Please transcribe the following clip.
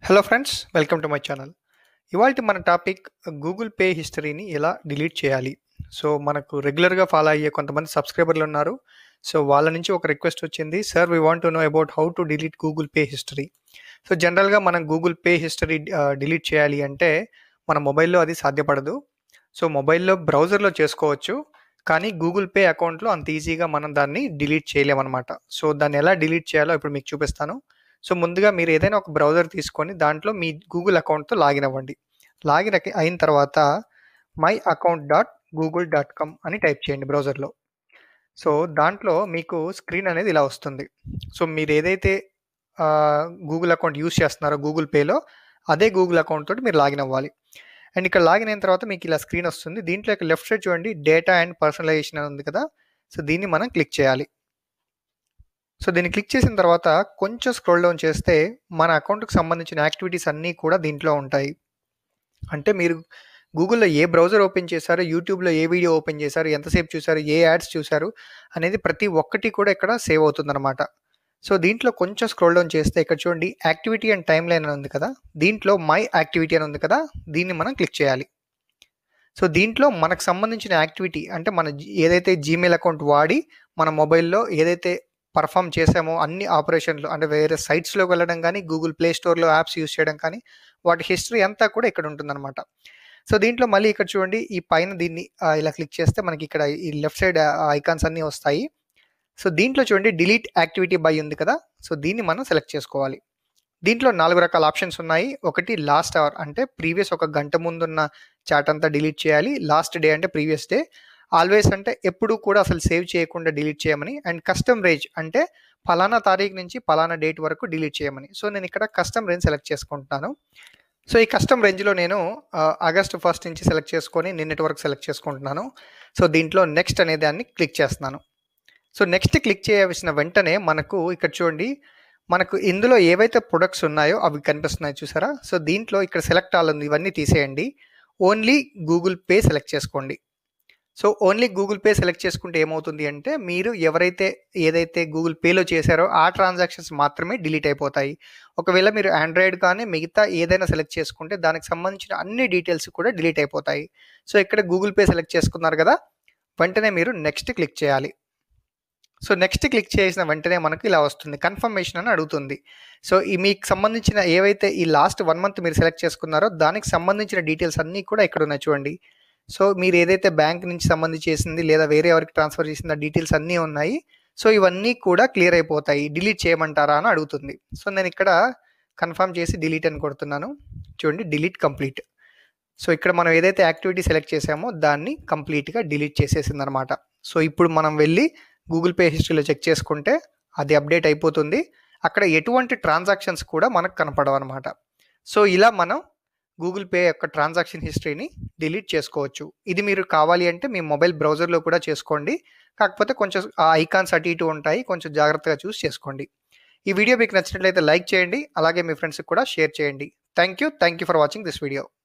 hello friends welcome to my channel ఇవాళ మన topic Google pay హిస్టరీని ఎలా డిలీట్ చేయాలి సో మనకు రెగ్యులర్గా ఫాలో అయ్యే కొంతమంది సబ్స్క్రైబర్లు ఉన్నారు సో వాళ్ళ నుంచి ఒక రిక్వెస్ట్ వచ్చింది sir we want to know about how to delete Google Pay history so జనరల్గా మనం గూగుల్ పే హిస్టరీ డిలీట్ చేయాలి అంటే మన మొబైల్లో అది సాధ్యపడదు సో మొబైల్లో బ్రౌజర్లో చేసుకోవచ్చు కానీ గూగుల్ పే అకౌంట్లో అంత ఈజీగా మనం దాన్ని డిలీట్ చేయలేమన్నమాట సో దాన్ని ఎలా డిలీట్ చేయాలో ఇప్పుడు మీకు చూపిస్తాను సో ముందుగా మీరు ఏదైనా ఒక బ్రౌజర్ తీసుకొని దాంట్లో మీ గూగుల్ అకౌంట్తో లాగిన్ అవ్వండి లాగిన్ అకి- అయిన తర్వాత my account dot Google dot com అని టైప్ చేయండి బ్రౌజర్లో సో దాంట్లో మీకు స్క్రీన్ అనేది ఇలా వస్తుంది సో మీరు ఏదైతే గూగుల్ అకౌంట్ యూస్ చేస్తున్నారో గూగుల్ పేలో అదే గూగుల్ అకౌంట్ తోటి మీరు లాగిన్ అవ్వాలి అండ్ ఇక్కడ లాగిన్ అయిన తర్వాత మీకు ఇలా స్క్రీన్ వస్తుంది దీంట్లో ఇక్కడ లెఫ్ట్ సైడ్ చూడండి డేటా అండ్ పర్సనలైజేషన్ అని ఉంది కదా సో దీన్ని మనం క్లిక్ చేయాలి సో దీన్ని క్లిక్ చేసిన తర్వాత కొంచెం స్క్రోల్ డౌన్ చేస్తే మన అకౌంట్కి సంబంధించిన యాక్టివిటీస్ అన్నీ కూడా దీంట్లో ఉంటాయి అంటే మీరు గూగుల్లో ఏ బ్రౌజర్ ఓపెన్ చేశారు యూట్యూబ్లో ఏ వీడియో ఓపెన్ చేశారు ఎంతసేపు చూశారు ఏ యాడ్స్ చూశారు అనేది ప్రతి ఒక్కటి కూడా ఇక్కడ సేవ్ అవుతుందన్నమాట సో దీంట్లో కొంచెం స్క్రోల్ డౌన్ చేస్తే ఇక్కడ చూడండి యాక్టివిటీ అండ్ టైం లైన్ అని ఉంది కదా దీంట్లో మై యాక్టివిటీ అని ఉంది కదా దీన్ని మనం క్లిక్ చేయాలి సో దీంట్లో మనకు సంబంధించిన యాక్టివిటీ అంటే మన జీ- ఏదైతే జీమెయిల్ అకౌంట్ వాడి మన మొబైల్లో ఏదైతే పర్ఫామ్ చేసామో అన్ని ఆపరేషన్లు అంటే వేరే సైట్స్లోకి వెళ్ళడం కానీ గూగుల్ ప్లే స్టోర్లో యాప్స్ యూస్ చేయడం కానీ వాటి హిస్టరీ అంతా కూడా ఇక్కడ ఉంటుందన్నమాట సో దీంట్లో మళ్ళీ ఇక్కడ చూడండి ఈ పైన దీన్ని ఆ, ఇలా క్లిక్ చేస్తే మనకి ఇక్కడ ఈ లెఫ్ట్ సైడ్ ఐకాన్స్ అన్నీ వస్తాయి సో దీంట్లో చూడండి డిలీట్ యాక్టివిటీ బై ఉంది కదా సో దీన్ని మనం సెలెక్ట్ చేసుకోవాలి దీంట్లో నాలుగు రకాల ఆప్షన్స్ ఉన్నాయి ఒకటి లాస్ట్ అవర్ అంటే ప్రీవియస్ ఒక గంట ముందున్న చాట్ అంతా డిలీట్ చేయాలి లాస్ట్ డే అంటే ప్రీవియస్ డే ఆల్వేస్ అంటే ఎప్పుడు కూడా అసలు సేవ్ చేయకుండా డిలీట్ చేయమని అండ్ కస్టమ్ రేంజ్ అంటే ఫలానా తారీఖు నుంచి ఫలానా డేట్ వరకు డిలీట్ చేయమని సో నేను ఇక్కడ కస్టమ్ రేంజ్ సెలెక్ట్ చేసుకుంటున్నాను సో ఈ కస్టమ్ రేంజ్లో నేను ఆగస్ట్ ఫస్ట్ నుంచి సెలెక్ట్ చేసుకొని నిన్నటి వరకు సెలెక్ట్ చేసుకుంటున్నాను సో దీంట్లో నెక్స్ట్ అనే దాన్ని క్లిక్ చేస్తున్నాను సో నెక్స్ట్ క్లిక్ చేయవలసిన వెంటనే మనకు ఇక్కడ చూడండి మనకు ఇందులో ఏవైతే ప్రొడక్ట్స్ ఉన్నాయో అవి కనిపిస్తున్నాయి చూసారా సో దీంట్లో ఇక్కడ సెలెక్ట్ ఆల్ ఉంది ఇవన్నీ తీసేయండి ఓన్లీ గూగుల్ పే సెలెక్ట్ చేసుకోండి so only Google Pay select చేసుకుంటే ఏమవుతుంది అంటే మీరు ఎవరైతే ఏదైతే గూగుల్ పేలో చేశారో ఆ ట్రాన్సాక్షన్స్ మాత్రమే డిలీట్ అయిపోతాయి ఒకవేళ మీరు ఆండ్రాయిడ్ కానీ మిగతా ఏదైనా సెలెక్ట్ చేసుకుంటే దానికి సంబంధించిన అన్ని డీటెయిల్స్ కూడా డిలీట్ అయిపోతాయి సో ఇక్కడ గూగుల్ పే సెలెక్ట్ చేసుకున్నారు కదా వెంటనే మీరు నెక్స్ట్ క్లిక్ చేయాలి సో నెక్స్ట్ క్లిక్ చేసిన వెంటనే మనకు ఇలా వస్తుంది కన్ఫర్మేషన్ అని అడుగుతుంది సో ఈ మీకు సంబంధించిన ఏవైతే ఈ లాస్ట్ వన్ మంత్ మీరు సెలెక్ట్ చేసుకున్నారో దానికి సంబంధించిన డీటెయిల్స్ అన్నీ కూడా ఇక్కడ ఉన్నాయి చూడండి సో మీరు ఏదైతే బ్యాంక్ నుంచి సంబంధించి చేసింది లేదా వేరే ఎవరికి ట్రాన్స్ఫర్ చేసిన డీటెయిల్స్ అన్నీ ఉన్నాయి సో ఇవన్నీ కూడా క్లియర్ అయిపోతాయి డిలీట్ చేయమంటారా అని అడుగుతుంది సో నేను ఇక్కడ కన్ఫర్మ్ చేసి డిలీట్ అని కొడుతున్నాను చూడండి డిలీట్ కంప్లీట్ సో ఇక్కడ మనం ఏదైతే యాక్టివిటీ సెలెక్ట్ చేసామో దాన్ని కంప్లీట్గా డిలీట్ చేసేసింది అనమాట సో ఇప్పుడు మనం వెళ్ళి గూగుల్ పే హిస్టరీలో చెక్ చేసుకుంటే అది అప్డేట్ అయిపోతుంది అక్కడ ఎటువంటి ట్రాన్సాక్షన్స్ కూడా మనకు కనపడవు అనమాట సో ఇలా మనం గూగుల్ పే యొక్క ట్రాన్సాక్షన్ హిస్టరీని డిలీట్ చేసుకోవచ్చు ఇది మీరు కావాలి అంటే మీ మొబైల్ బ్రౌజర్లో కూడా చేసుకోండి కాకపోతే కొంచెం ఆ ఐకాన్స్ అటు ఇటు ఉంటాయి కొంచెం జాగ్రత్తగా చూసి చేసుకోండి ఈ వీడియో మీకు నచ్చినట్లయితే లైక్ చేయండి అలాగే మీ ఫ్రెండ్స్కి కూడా షేర్ చేయండి thank you thank you for watching this video